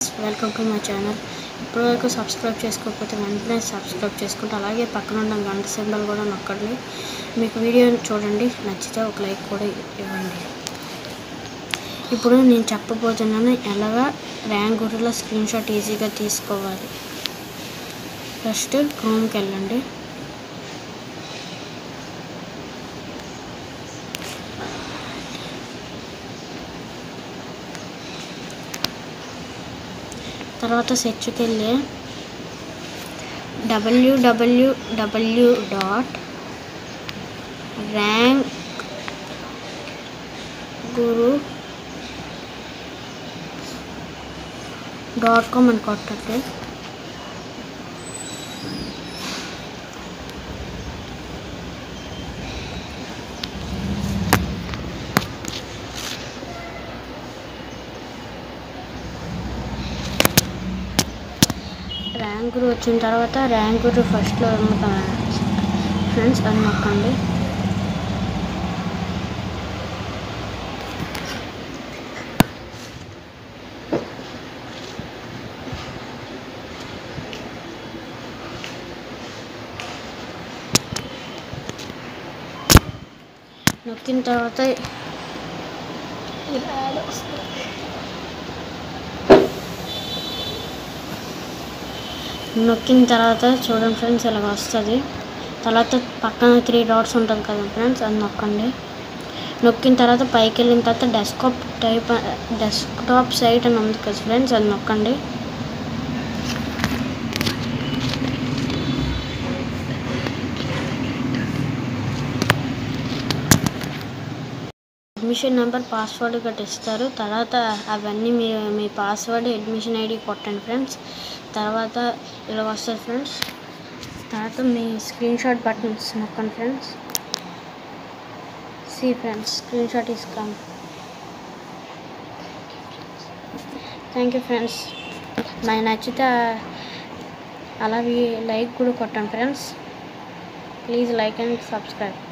Welcome to my channel ఇప్పటివరకు subscribe చేసుకోకపోతే వెంటనే సబ్స్క్రైబ్ చేసుకుంటే అలాగే పక్కన ఉన్న గంట సింబల్ కూడా నొక్కండి మీకు వీడియో చూడండి నచ్చితే ఒక లైక్ కూడా ఇవ్వండి ఇప్పుడు నేను చెప్పబోతున్నాను ఎలాగా ర్యాంక్ గురిలో స్క్రీన్ షాట్ ఈజీగా తీసుకోవాలి ఫస్ట్ క్రోమ్కి వెళ్ళండి తర్వాత సెర్చ్కి వెళ్ళి W W W dot rank guru dot com అని కొట్టండి ర్యాంకులు వచ్చిన తర్వాత ర్యాంకులు ఫస్ట్లో ఫ్రెండ్స్ అని నొక్కండి నొక్కిన తర్వాత ఇలా యాడ్ వస్తుంది. నొక్కిన తర్వాత చూడండి ఫ్రెండ్స్ ఇలా వస్తుంది తర్వాత పక్కన త్రీ డాట్స్ ఉంటుంది కదా ఫ్రెండ్స్ అది నొక్కండి నొక్కిన తర్వాత పైకి వెళ్ళిన తర్వాత డెస్క్టాప్ టైప్ డెస్క్టాప్ సైట్ అని ఉంది కదా ఫ్రెండ్స్ అది నొక్కండి అడ్మిషన్ నెంబర్ పాస్వర్డ్ గట్రా ఇస్తారు తర్వాత అవన్నీ మీ మీ పాస్వర్డ్ అడ్మిషన్ ఐడి కొట్టండి ఫ్రెండ్స్ తర్వాత ఇలా వస్తుంది ఫ్రెండ్స్ తర్వాత మీ స్క్రీన్ షాట్ బటన్స్ నొక్కండి friends see friends screen shot ఇస్తాం థ్యాంక్ యూ ఫ్రెండ్స్ నాకు నచ్చితే అలాగే లైక్ కూడా కొట్టండి friends please like and subscribe